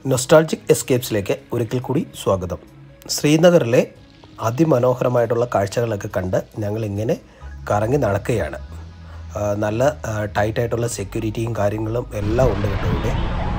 Nostalgic എസ്കേപ്സിലേക്ക് ഒരിക്കൽ കൂടി സ്വാഗതം ശ്രീനഗറിലെ അതിമനോഹരമായിട്ടുള്ള കാഴ്ചകളൊക്കെ കണ്ട് ഞങ്ങൾ ഇങ്ങനെ കറങ്ങി നടക്കുകയാണ് ആ, നല്ല ടൈറ്റായിട്ടുള്ള സെക്യൂരിറ്റിയും കാര്യങ്ങളും എല്ലാം ഉണ്ട് കേട്ടോ ഇവിടെ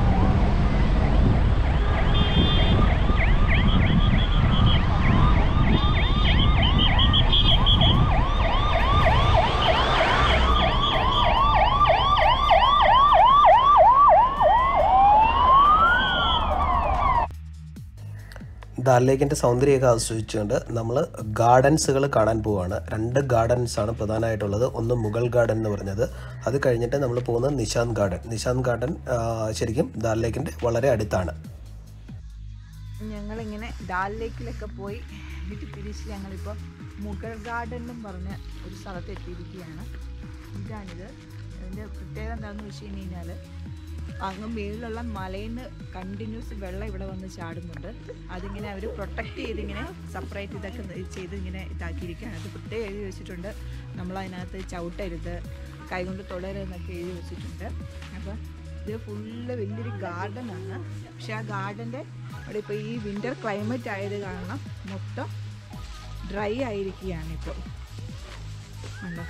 ദാൽ ലേക്കിൻ്റെ സൗന്ദര്യമൊക്കെ ആസ്വദിച്ചുകൊണ്ട് നമ്മൾ ഗാർഡൻസുകൾ കാണാൻ പോവുകയാണ് രണ്ട് ഗാർഡൻസ് ആണ് പ്രധാനമായിട്ടുള്ളത് ഒന്ന് മുഗൾ ഗാർഡൻ എന്ന് പറഞ്ഞത് അത് കഴിഞ്ഞിട്ട് നമ്മൾ പോകുന്നത് നിശാന്ത് ഗാർഡൻ നിശാന്ത് ഗാർഡൻ ആ, ശരിക്കും ദാൽ ലേക്കിൻ്റെ വളരെ അടുത്താണ് ഞങ്ങളിങ്ങനെ ഡാൽ ലേക്കിലൊക്കെ പോയി എന്നിട്ട് തിരിച്ച് ഞങ്ങളിപ്പോൾ മുഗൾ ഗാർഡൻ എന്നും പറഞ്ഞ ഒരു സ്ഥലത്ത് എത്തിയിരിക്കുകയാണ് ഇതാണിത് അതിൻ്റെ പ്രത്യേകത എന്താണെന്ന് വെച്ച് കഴിഞ്ഞ് കഴിഞ്ഞാൽ അങ്ങ് മേളിലുള്ള മലയിൽ നിന്ന് കണ്ടിന്യൂസ് വെള്ളം ഇവിടെ വന്ന് ചാടുന്നുണ്ട് അതിങ്ങനെ അവർ പ്രൊട്ടക്റ്റ് ചെയ്തിങ്ങനെ സെപ്പറേറ്റ് ഇതൊക്കെ ന- ചെയ്ത് ഇങ്ങനെ ഇതാക്കിയിരിക്കുകയാണ് അത് പ്രത്യേകം എഴുതി വെച്ചിട്ടുണ്ട് നമ്മളതിനകത്ത് ചവിട്ടരുത് കൈകൊണ്ട് തൊടരുതെന്നൊക്കെ എഴുതി വെച്ചിട്ടുണ്ട് അപ്പോൾ ഇത് ഫുള്ള് വലിയൊരു ഗാർഡനാണ് പക്ഷെ ആ ഗാർഡൻ്റെ അവിടെ ഇപ്പോൾ ഈ വിൻ്റർ ക്ലൈമറ്റ് ആയത് കാരണം മൊത്തം ഡ്രൈ ആയിരിക്കുകയാണ് ഇപ്പോൾ ഉണ്ടോ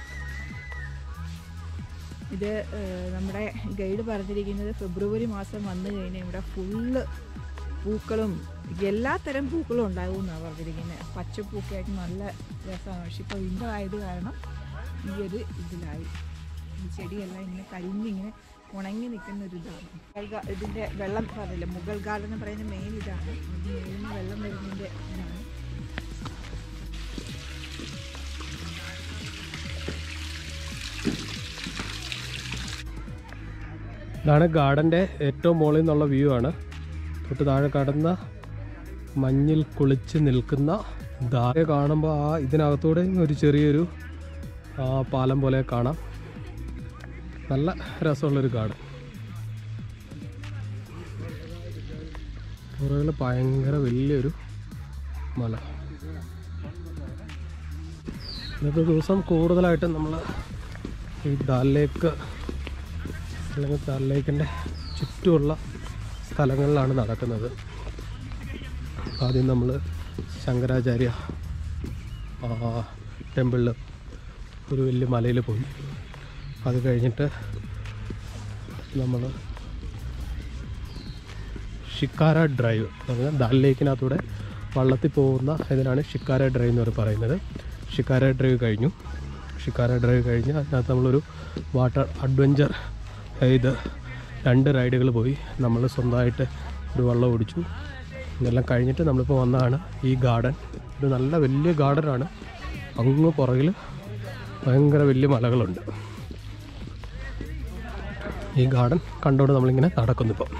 ഇത് ഏഹ്, നമ്മുടെ ഗൈഡ് പറഞ്ഞിരിക്കുന്നത് ഫെബ്രുവരി മാസം വന്നു കഴിഞ്ഞാൽ ഇവിടെ ഫുള്ള് പൂക്കളും എല്ലാത്തരം പൂക്കളും ഉണ്ടാകും എന്നാണ് പറഞ്ഞിരിക്കുന്നത് പച്ചപ്പൂക്കായിട്ട് നല്ല രസമാണ് പക്ഷെ ഇപ്പോൾ വിൻ്റർ ആയത് കാരണം ഈ ഒരു ഇതിലായി ഈ ചെടിയെല്ലാം ഇങ്ങനെ കരിഞ്ഞിങ്ങനെ ഉണങ്ങി നിൽക്കുന്ന ഒരു ഇതാണ് മുഗൾ ഗാ- ഇതിൻ്റെ വെള്ളം പറഞ്ഞില്ല മുഗൾ ഗാർഡൻ എന്ന് പറയുന്ന മെയിൻ ഇതാണ് ഇത് മേലിൽ നിന്ന് വെള്ളം വരുന്നതിൻ്റെ ഇതാണ് ഇതാണ് ഗാർഡൻ്റെ ഏറ്റവും മുകളിൽ നിന്നുള്ള വ്യൂ ആണ് തൊട്ട് താഴെ കടന്ന മഞ്ഞിൽ കുളിച്ച് നിൽക്കുന്ന താഴെ കാണുമ്പോൾ ആ ഇതിനകത്തൂടെ ഒരു ചെറിയൊരു ആ, പാലം പോലെ കാണാം നല്ല രസമുള്ളൊരു ഗാർഡൻ പുറകിൽ ഭയങ്കര വലിയൊരു മല ഇന്നത്തെ ദിവസം കൂടുതലായിട്ടും നമ്മൾ ഈ ദാൽ ലേക്ക് അല്ലെങ്കിൽ ദാൽ ലേക്കിൻ്റെ ചുറ്റുമുള്ള സ്ഥലങ്ങളിലാണ് നടക്കുന്നത് ആദ്യം നമ്മൾ ശങ്കരാചാര്യ ടെമ്പിളിൽ ഒരു വലിയ മലയിൽ പോയി അത് കഴിഞ്ഞിട്ട് നമ്മൾ ഷിക്കാര ഡ്രൈവ് പറഞ്ഞാൽ ദാൽ ലേക്കിനകത്തൂടെ വള്ളത്തിൽ പോകുന്ന ഇതിനാണ് ഷിക്കാര ഡ്രൈവ് എന്ന് പറയുന്നത് ഷിക്കാര ഡ്രൈവ് കഴിഞ്ഞു ഷിക്കാര ഡ്രൈവ് കഴിഞ്ഞ് അതിനകത്ത് നമ്മളൊരു വാട്ടർ അഡ്വഞ്ചർ ഇത് രണ്ട് റൈഡുകൾ പോയി നമ്മൾ സ്വന്തമായിട്ട് ഒരു വള്ളം ഓടിച്ചു ഇതെല്ലാം കഴിഞ്ഞിട്ട് നമ്മളിപ്പോൾ വന്നതാണ് ഈ ഗാർഡൻ ഇത് നല്ല വലിയ ഗാർഡനാണ് അങ്ങ് പുറകിൽ ഭയങ്കര വലിയ മലകളുണ്ട് ഈ ഗാർഡൻ കണ്ടുകൊണ്ട് നമ്മളിങ്ങനെ നടക്കുന്നു ഇപ്പോൾ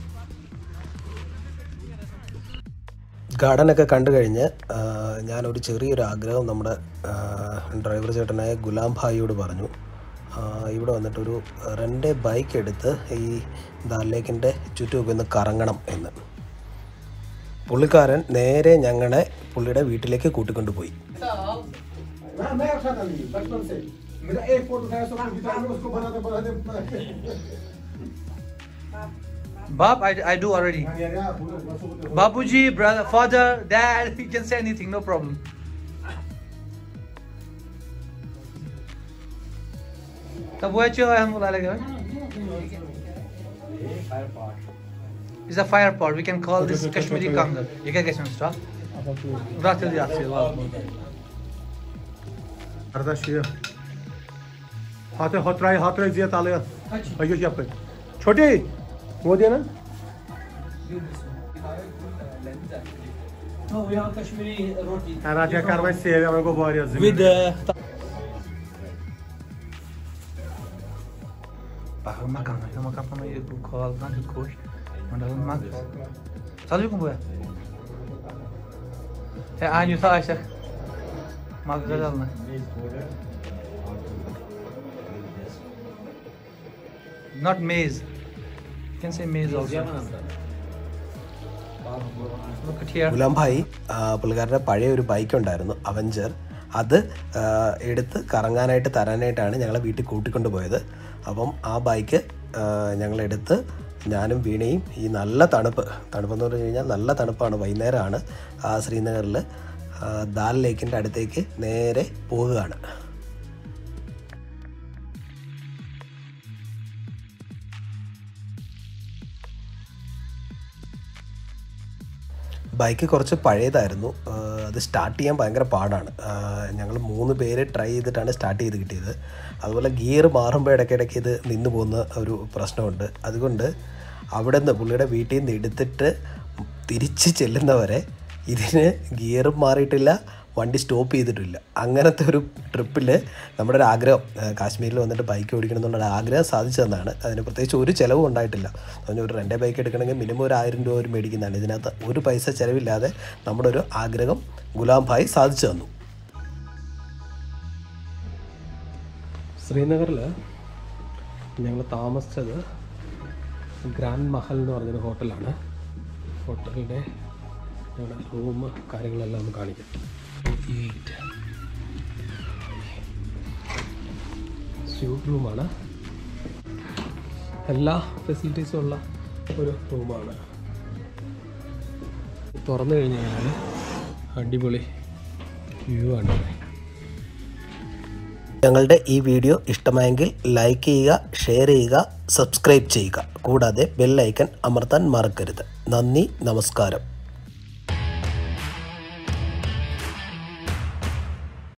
ഗാർഡനൊക്കെ കണ്ടു കഴിഞ്ഞ് ആ, ഞാനൊരു ചെറിയൊരു ആഗ്രഹം നമ്മുടെ ആ, ഡ്രൈവർ ചേട്ടനായ ഗുലാം ഭായിയോട് പറഞ്ഞു ആ, ഇവിടെ വന്നിട്ടൊരു രണ്ട് ബൈക്ക് എടുത്ത് ഈ ദാൽ ലേക്കിൻ്റെ ചുറ്റുമൊക്കെ ഒന്ന് കറങ്ങണം എന്ന് പുള്ളിക്കാരൻ നേരെ ഞങ്ങളെ പുള്ളിയുടെ വീട്ടിലേക്ക് കൂട്ടിക്കൊണ്ടുപോയി मैं मैं अच्छा था नहीं बचपन से मेरा एक फोटो था सब गिटार में उसको बनाते बनाते Bob, I, I do already. Babuji, brother, father, dad, you can say anything, no problem. तब वो अच्छे हम बोला लगे It's a fire pot. We can call this Kashmiri Kangal. You can get some stuff. Bırak dedi atıyor. Kardeş ये हाथ हथराई हथराई जिया ताले अयो क्या पे छोटी वो दिया ना No, we have Kashmiri roti. राजा कारवाई सेव हमें को बारिया With uh, Bak, makan, makan, makan, makan, eu colo, não, eu coxo. Manda um makan. Sabe como é? É, ah, you thought I said. Makan kadar mı? Not maize. You can say maize also. Look at here. Ghulam Bhai ആ, പുള്ളിക്കാരൻ്റെ പഴയ ഒരു bike ഉണ്ടായിരുന്നു avenger അത് ആ, എടുത്ത് കറങ്ങാനായിട്ട് തരാനായിട്ടാണ് ഞങ്ങളെ വീട്ടിൽ കൂട്ടിക്കൊണ്ട് പോയത് അപ്പം ആ ബൈക്ക് ഞങ്ങളെടുത്ത് ഞാനും വീണയും ഈ നല്ല തണുപ്പ് തണുപ്പെന്ന് പറഞ്ഞു കഴിഞ്ഞാൽ നല്ല തണുപ്പാണ് വൈകുന്നേരമാണ് ആ ശ്രീനഗറിൽ ആ, ദാൽ ലേക്കിൻ്റെ അടുത്തേക്ക് നേരെ പോവുകയാണ് ബൈക്ക് കുറച്ച് പഴയതായിരുന്നു ആ, അത് സ്റ്റാർട്ട് ചെയ്യാൻ ഭയങ്കര പാടാണ് ഞങ്ങൾ മൂന്ന് പേര് ട്രൈ ചെയ്തിട്ടാണ് സ്റ്റാർട്ട് ചെയ്ത് കിട്ടിയത് അതുപോലെ ഗിയർ മാറുമ്പോൾ ഇടയ്ക്കിടയ്ക്ക് ഇത് നിന്ന് പോകുന്ന ഒരു പ്രശ്നമുണ്ട് അതുകൊണ്ട് അവിടെ നിന്ന് പുള്ളിയുടെ വീട്ടിൽ നിന്ന് എടുത്തിട്ട് തിരിച്ച് ചെല്ലുന്നവരെ ഇതിന് ഗിയറും മാറിയിട്ടില്ല വണ്ടി സ്റ്റോപ്പ് ചെയ്തിട്ടില്ല അങ്ങനത്തെ ഒരു ട്രിപ്പിൽ നമ്മുടെ ഒരു ആഗ്രഹം ആ, കാശ്മീരിൽ വന്നിട്ട് ബൈക്ക് ഓടിക്കണം എന്നുള്ള ഒരു ആഗ്രഹം സാധിച്ചു തന്നാണ് അതിന് പ്രത്യേകിച്ച് ഒരു ചിലവും ഉണ്ടായിട്ടില്ല അതിന് ഒരു രണ്ടേ ബൈക്ക് എടുക്കണമെങ്കിൽ മിനിമം ഒരു ആയിരം രൂപ ഒരു മേടിക്കുന്നതാണ് ഇതിനകത്ത് ഒരു പൈസ ചിലവില്ലാതെ നമ്മുടെ ഒരു ആഗ്രഹം ഗുലാം ഭായ് സാധിച്ചു തന്നു ശ്രീനഗറിൽ ഞങ്ങൾ താമസിച്ചത് ഗ്രാൻഡ് മഹൽ എന്ന് പറഞ്ഞൊരു ഹോട്ടലാണ് ഹോട്ടലിൻ്റെ ഞങ്ങളുടെ റൂം കാര്യങ്ങളെല്ലാം ഒന്ന് കാണിക്കാം സ്യൂട്ട് റൂമാണ് എല്ലാ ഫെസിലിറ്റീസും ഉള്ള ഒരു റൂമാണ് തുറന്നു കഴിഞ്ഞ് കഴിഞ്ഞാൽ അടിപൊളി വ്യൂ ആണ് ഇവിടെ. ഞങ്ങളുടെ ഈ വീഡിയോ ഇഷ്ടമായെങ്കിൽ ലൈക്ക് ചെയ്യുക ഷെയർ ചെയ്യുക സബ്സ്ക്രൈബ് ചെയ്യുക കൂടാതെ ബെൽ ഐക്കൺ അമർത്താൻ മറക്കരുത് നന്ദി നമസ്കാരം